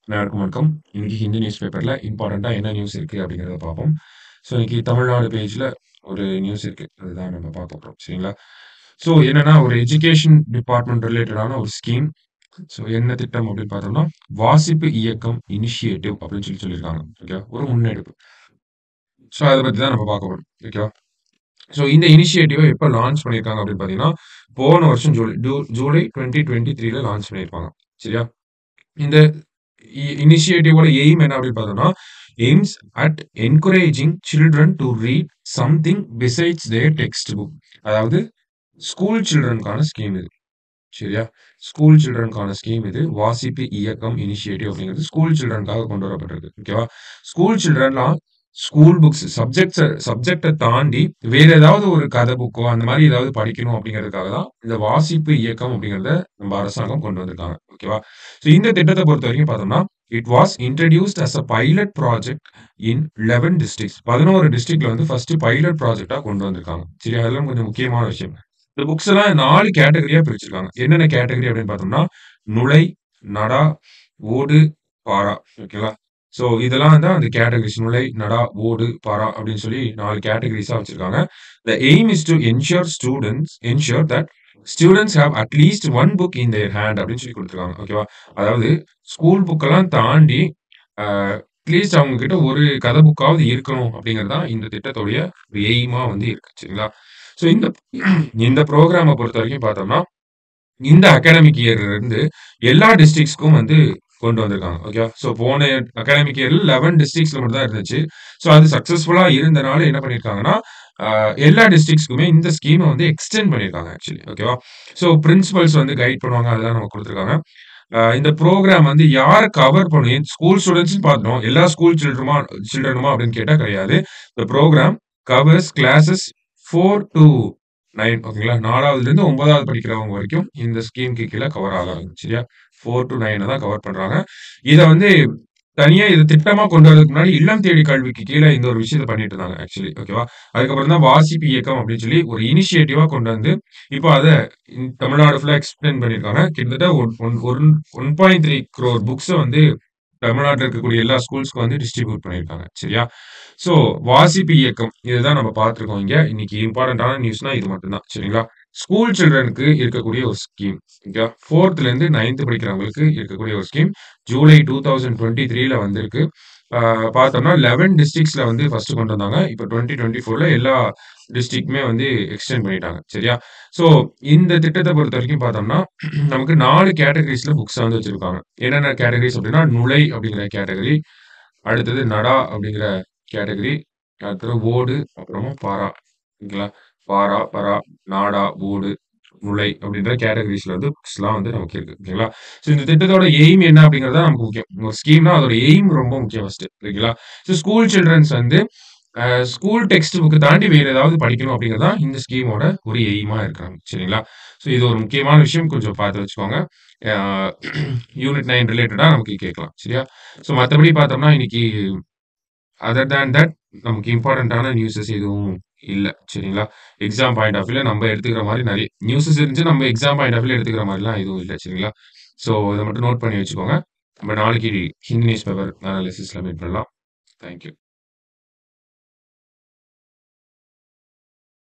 அனைவருக்கும் வணக்கம். இன்னைக்கு ஹிந்தி நியூஸ் பேப்பர்ல இம்பார்ட்டன்ட்டா என்ன நியூஸ் இருக்கு அப்படிங்கிறத பார்ப்போம். ஸோ, இன்னைக்கு தமிழ்நாடு பேஜ்ல ஒரு நியூஸ் இருக்கு. அதுதான் நம்ம பார்க்க போறோம். சரிங்களா? ஸோ, என்னன்னா ஒரு எஜுகேஷன் டிபார்ட்மெண்ட் ரிலேட்டடான ஒரு ஸ்கீம். ஸோ, என்ன திட்டம் அப்படின்னு பார்த்தோம்னா, வாசிப்பு இயக்கம் இனிஷியேட்டிவ் அப்படின்னு சொல்லி சொல்லியிருக்காங்க. ஓகேவா? ஒரு முன்னெடுப்பு. ஸோ, அத பத்தி தான் நம்ம பார்க்க போறோம். ஓகேவா? ஸோ, இந்த இனிஷியேட்டிவ எப்ப லான்ச் பண்ணியிருக்காங்க அப்படின்னு பார்த்தீங்கன்னா, போன வருஷம் ஜூலை ஜூ ஜூலை 2023ல லான்ச் பண்ணியிருப்பாங்க. சரியா? இந்த இ இனிஷியேட்டிவோட எய்ம் என்ன அப்படின்னு பார்த்தோம்னா, aims at encouraging children to read something besides their text book. அதாவது ஸ்கூல் சில்ட்ரனுக்கான ஸ்கீம் இது. சரியா? ஸ்கூல் சில்ட்ரனுக்கான ஸ்கீம் இது. வாசிப்பு இயக்கம் இனிஷியேட்டிவ் அப்படிங்கிறது ஸ்கூல் சில்ட்ரனுக்காக கொண்டு வரப்பட்டிருக்கு. ஓகேவா? ஸ்கூல் சில்ட்ரன்லாம் ஸ்கூல் புக்ஸ் சப்ஜெக்ட்ஸ சப்ஜெக்ட்ட தாண்டி வேற ஏதாவது ஒரு கதை புக்கோ அந்த மாரி ஏதாவது படிக்கணும் அப்படிங்கிறதுக்காக தான் இந்த வாசிப்பு இயக்கம் அப்படிங்கிறத நம்ம அரசாங்கம் கொண்டு வந்திருக்காங்க. ஓகேவா? ஸோ, இந்த திட்டத்த பொறுத்தவரைக்கும் பார்த்தோம்னா, it was introduced as a pilot project in 11 districts 11 டிஸ்ட்ரிக்ட்ல வந்து ஃபர்ஸ்ட் பைலட் ப்ராஜெக்ட்டா கொண்டு வந்திருக்காங்க. சரியா? அதெல்லாம் கொஞ்சம் முக்கியமான விஷயம். இந்த புக்ஸ் எல்லாம் 4 கேட்டகரியா பிரிச்சிருக்காங்க. என்னென்ன கேட்டகரி அப்படின்னு பார்த்தோம்னா, நுழை, நடா, ஓடு, பாரா. ஓகேங்களா? ஸோ, இதெல்லாம் தான் அந்த கேட்டகரிஸ் நுழை, நடா, ஓடு, பாரா அப்படின்னு சொல்லி 4 கேட்டகரிஸா வச்சிருக்காங்க. The aim is to ensure students ensure that students have at least one book in their hand அப்படின்னு சொல்லி குடுத்துருக்காங்க. ஓகேவா? அதாவது ஸ்கூல் புக்கெல்லாம் தாண்டி அ அட்லீஸ்ட் அவங்க கிட்ட ஒரு கதை புக்காவது இருக்கணும் அப்படிங்கிறது தான் இந்த திட்டத்துடைய எய்மா வந்து இருக்கு. சரிங்களா? ஸோ, இந்த இந்த புரோகிராம பொறுத்தவரைக்கும் பார்த்தோம்னா, இந்த அகாடமிக் இயர்ல இருந்து எல்லா டிஸ்ட்ரிக்ட்ஸ்க்கும் வந்து கொண்டு வந்திருக்காங்க. ஓகேவா? ஸோ, போன அகாடமிக் இயர்ல 11 டிஸ்ட்ரிக்ட்ஸ்ல மட்டும் தான் இருந்துச்சு. ஸோ, அது சக்சஸ்ஃபுல்லா இருந்தனால என்ன பண்ணியிருக்காங்கன்னா, அ எல்லா டிஸ்ட்ரிக்ட்ஸ்க்குமே இந்த ஸ்கீம வந்து எக்ஸ்டெண்ட் பண்ணியிருக்காங்க ஆக்சுவலி. ஓகேவா? ஸோ, பிரின்சிபல்ஸ் வந்து கைட் பண்ணுவாங்க. அதெல்லாம் நமக்கு குடுத்துருக்காங்க. அ இந்த புரோகிராம் வந்து யார கவர் பண்ணும் ஸ்கூல் ஸ்டூடண்ட்ஸ்ன்னு பார்த்தோம். எல்லா ஸ்கூல் சில்ட்ரமா சில்ட்ரனுமா அப்படின்னு கேட்டா கிடையாது. The program covers classes 4 to 9 ஓகேங்களா? 4வதுலேருந்து 9வது படிக்கிறவங்க வரைக்கும் இந்த ஸ்கீம்க்கு கீழ கவர் ஆகுறாங்க. சரியா? 4 டூ 9 தான் கவர் பண்றாங்க. இத வந்து தனியா இது திட்டமா கொண்டு வரதுக்கு முன்னாடி இல்லம் தேடி கல்விக்கு கீழ இந்த ஒரு விஷயத்த பண்ணிட்டு இருந்தாங்க ஆக்சுவலி. ஓகேவா? அதுக்கப்புறம் தான் வாசிப்பு இயக்கம் அப்படின்னு சொல்லி ஒரு இனிஷியேட்டிவா கொண்டு வந்து, இப்போ அத இன் தமிழ்நாடு ஃபுல்லா எக்ஸ்டெண்ட் பண்ணியிருக்காங்க. கிட்டத்தட்ட ஒன் ஒன் ஒன் 1.3 க்ரோர் புக்ஸ வந்து தமிழ்நாட்டுல இருக்கக்கூடிய எல்லா ஸ்கூல்ஸ்க்கும் வந்து டிஸ்ட்ரிபியூட் பண்ணியிருக்காங்க. சரியா? ஸோ, வாசிப்பு இயக்கம் இதுதான் நம்ம பார்த்துருக்கோம் இங்க. இன்னைக்கு இம்பார்ட்டன்ட்டான நியூஸ்னா இது மட்டும் தான். சரிங்களா? ஸ்கூல் சில்ட்ரனுக்கு இருக்கக்கூடிய ஒரு ஸ்கீம். ஓகேவா? 4த்லேருந்து 9த் படிக்கிறவங்களுக்கு இருக்கக்கூடிய ஒரு ஸ்கீம். ஜூலை 2023ல வந்திருக்கு. அ பார்த்தோம்னா 11 டிஸ்ட்ரிக்ட்ஸ்ல வந்து ஃபர்ஸ்ட் கொண்டு வந்தாங்க. இப்போ 2024ல எல்லா டிஸ்ட்ரிக்ட்டுமே வந்து எக்ஸ்டெண்ட் பண்ணிட்டாங்க. சரியா? ஸோ, இந்த திட்டத்த பொறுத்தவரைக்கும் பார்த்தோம்னா, நமக்கு 4 கேட்டகரிஸ்ல புக்ஸ வந்து வச்சிருக்காங்க. என்னென்ன கேட்டகரிஸ் அப்படின்னா, நுழை அப்படிங்கிற கேட்டகரி, அடுத்தது நடா அப்படிங்கிற கேட்டகரி, அடுத்தது ஓடு, அப்புறமா பாரா. ஓகேங்களா? பாரா, பரா, நாடா, ஓடு, நுழை அப்படின்ற கேட்டகரிஸ்ல வந்து புக்ஸ்லாம் வந்து நமக்கு இருக்கு. ஓகேங்களா? ஸோ, இந்த திட்டத்தோட எய்ம் என்ன அப்படிங்கிறது தான் நமக்கு முக்கியம். ஒரு ஸ்கீம்னா அதோட எய்ம் ரொம்ப முக்கியம் ஃபர்ஸ்ட். ஓகேங்களா? ஸோ, ஸ்கூல் சில்ட்ரன்ஸ் வந்து அ ஸ்கூல் டெக்ஸ்ட் புக்க தாண்டி வேற ஏதாவது படிக்கணும் அப்படிங்கிறது தான் இந்த ஸ்கீமோட ஒரு எய்மா இருக்காங்க. சரிங்களா? ஸோ, இது ஒரு முக்கியமான விஷயம். கொஞ்சம் பார்த்து வச்சுக்கோங்க. அ யூனிட் 9 ரிலேட்டடா நமக்கு கேட்கலாம். சரியா? ஸோ, மத்தபடி பார்த்தோம்னா, இன்னைக்கு அதர் தேன் தட் நமக்கு இம்பார்ட்டன்ட்டான நியூஸஸ் எதுவும் இல்ல. சரிங்களா? எக்ஸாம் பாயிண்ட் ஆஃப் வியூல நம்ம எடுத்துக்கிற மாரி நெறைய நியூஸஸ் இருந்துச்சு. நம்ம எக்ஸாம் பாயிண்ட் ஆஃப் வியூல எடுத்துக்கிற மாரிலாம் எதுவும் இல்ல. சரிங்களா? ஸோ, இத மட்டும் நோட் பண்ணி வச்சுக்கோங்க. நம்ம நாளைக்கு ஹிந்தி நியூஸ் பேப்பர் அனாலிசிஸ்ல மீட் பண்ணலாம். Thank you.